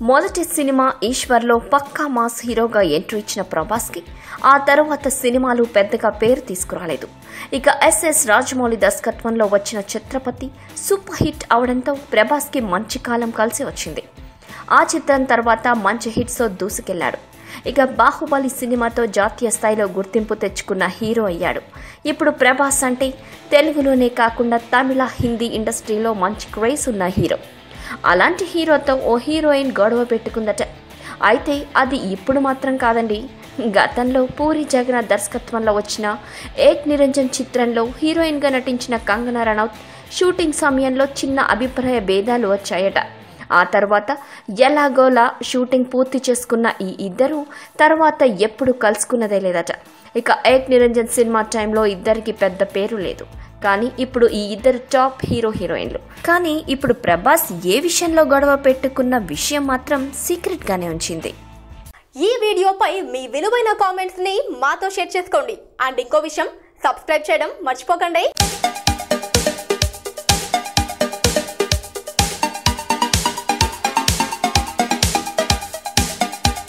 మొదటి సినిమా ఈశ్వర్లో పక్కా మాస్ హీరోగా ఎంట్రీ ఇచ్చిన ప్రభాస్కి ఆ తరువాత సినిమాలు పెద్దగా పేరు తీసుకురాలేదు ఇక ఎస్ఎస్ రాజమౌళి దర్శకత్వంలో వచ్చిన ఛత్రపతి సూపర్ హిట్ అవడంతో ప్రభాస్కి మంచి కాలం కలిసి వచ్చింది ఆ చిత్రం తర్వాత మంచి హిట్స్తో దూసుకెళ్లాడు ఇక బాహుబలి సినిమాతో జాతీయ స్థాయిలో గుర్తింపు తెచ్చుకున్న హీరో అయ్యాడు ఇప్పుడు ప్రభాస్ అంటే తెలుగులోనే కాకుండా తమిళ హిందీ ఇండస్ట్రీలో మంచి క్రేజ్ ఉన్న హీరో అలాంటి హీరోతో ఓ హీరోయిన్ గొడవ పెట్టుకుందట అయితే అది ఇప్పుడు మాత్రం కాదండి గతంలో పూరి జగన్నాథ్ దర్శకత్వంలో వచ్చిన ఏక్ నిరంజన్ చిత్రంలో హీరోయిన్గా నటించిన కంగనా రనౌత్ షూటింగ్ సమయంలో చిన్న అభిప్రాయ భేదాలు వచ్చాయట ఆ తర్వాత ఎలాగోలా షూటింగ్ పూర్తి చేసుకున్న ఈ ఇద్దరు తర్వాత ఎప్పుడు కలుసుకున్నదే లేదట ఇక ఏక్ నిరంజన్ సినిమా టైంలో ఇద్దరికి పెద్ద పేరు లేదు కానీ ఇప్పుడు ఈ ఇద్దరు టాప్ హీరో హీరోయిన్లు కానీ ఇప్పుడు ప్రభాస్ ఏ విషయంలో గొడవ పెట్టుకున్న విషయం మాత్రం సీక్రెట్గానే ఉంచింది ఈ వీడియోపై మీ విలువైన కామెంట్స్ ని మాతో షేర్ చేసుకోండి అండ్ ఇంకో విషయం సబ్స్క్రైబ్ చేయడం మర్చిపోకండి